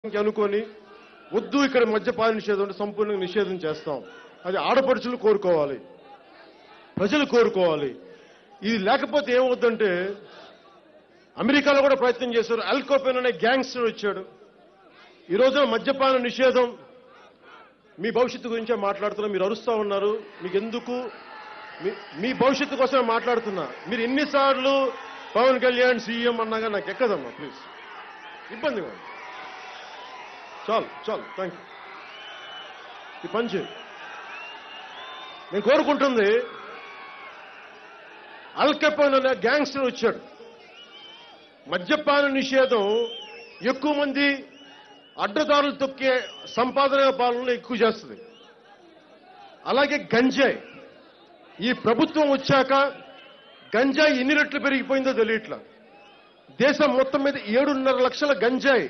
అనుకొని వద్దు ఇక్కడ మద్యపాన నిషేధం అంటే సంపూర్ణంగా నిషేధం చేస్తాం అది ఆడపడుచులు కోరుకోవాలి ప్రజలు కోరుకోవాలి ఇది లేకపోతే ఏమవుద్దంటే అమెరికాలో కూడా ప్రయత్నం చేశారు అల్కోపెన్ అనే గ్యాంగ్స్టర్ వచ్చాడు ఈ రోజున మద్యపాన నిషేధం మీ భవిష్యత్తు గురించే మాట్లాడుతున్నా మీరు అరుస్తా ఉన్నారు మీకు ఎందుకు మీ- మీ భవిష్యత్తు కోసమే మాట్లాడుతున్నా మీరు ఎన్నిసార్లు పవన్ కళ్యాణ్ సీఎం అన్నాగా నాకు ఎక్కదమ్మా ప్లీజ్ ఇబ్బంది కాదు చాలు చాలు థ్యాంక్ యూ ఈ పని చేయి నేను కోరుకుంటుంది అల్కెపాన్ అనే గ్యాంగ్స్టర్ వచ్చాడు మద్యపాన నిషేధం ఎక్కువ మంది అడ్డదారులు తొక్కే సంపాదన పాలనలో ఎక్కువ చేస్తుంది అలాగే గంజాయి ఈ ప్రభుత్వం వచ్చాక గంజాయి ఎన్ని రెట్లు పెరిగిపోయిందో తెలియట్లా దేశం మొత్తం మీద ఏడున్నర లక్షల గంజాయి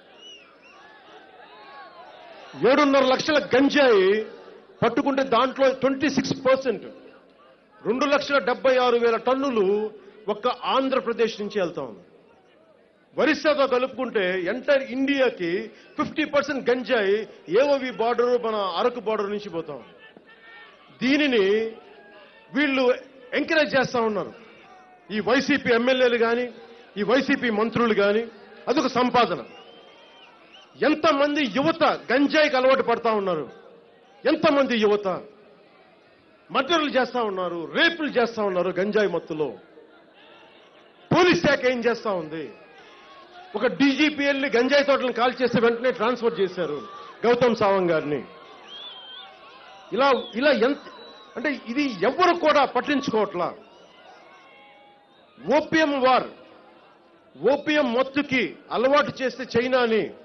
ఏడున్నర లక్షల గంజాయి పట్టుకుంటే దాంట్లో ట్వంటీ సిక్స్ పర్సెంట్ రెండు లక్షల డెబ్బై ఆరు వేల టన్నులు ఒక్క ఆంధ్రప్రదేశ్ నుంచి వెళ్తా ఉంది ఒరిస్సాతో కలుపుకుంటే ఎంటైర్ ఇండియాకి ఫిఫ్టీ పర్సెంట్ గంజాయి ఏఓవి బార్డర్ మన అరకు బార్డర్ నుంచి పోతా ఉంది దీనిని వీళ్ళు ఎంకరేజ్ చేస్తా ఉన్నారు ఈ వైసీపీ ఎమ్మెల్యేలు కానీ ఈ వైసీపీ మంత్రులు కానీ అదొక సంపాదన ఎంతమంది యువత గంజాయికి అలవాటు పడతా ఉన్నారు ఎంతమంది యువత మర్డర్లు చేస్తా ఉన్నారు రేపులు చేస్తా ఉన్నారు గంజాయి మత్తులో పోలీస్ శాఖ ఏం చేస్తా ఉంది ఒక డీజీపీఎల్ని గంజాయి తోటలను కాల్ చేసి వెంటనే ట్రాన్స్ఫర్ చేశారు గౌతమ్ సావంగ్ గారిని ఇలా ఇలా ఎంత అంటే ఇది ఎవరు కూడా పట్టించుకోవట్లా ఓపియం వార్ ఓపియం మత్తుకి అలవాటు చేస్తే చైనాని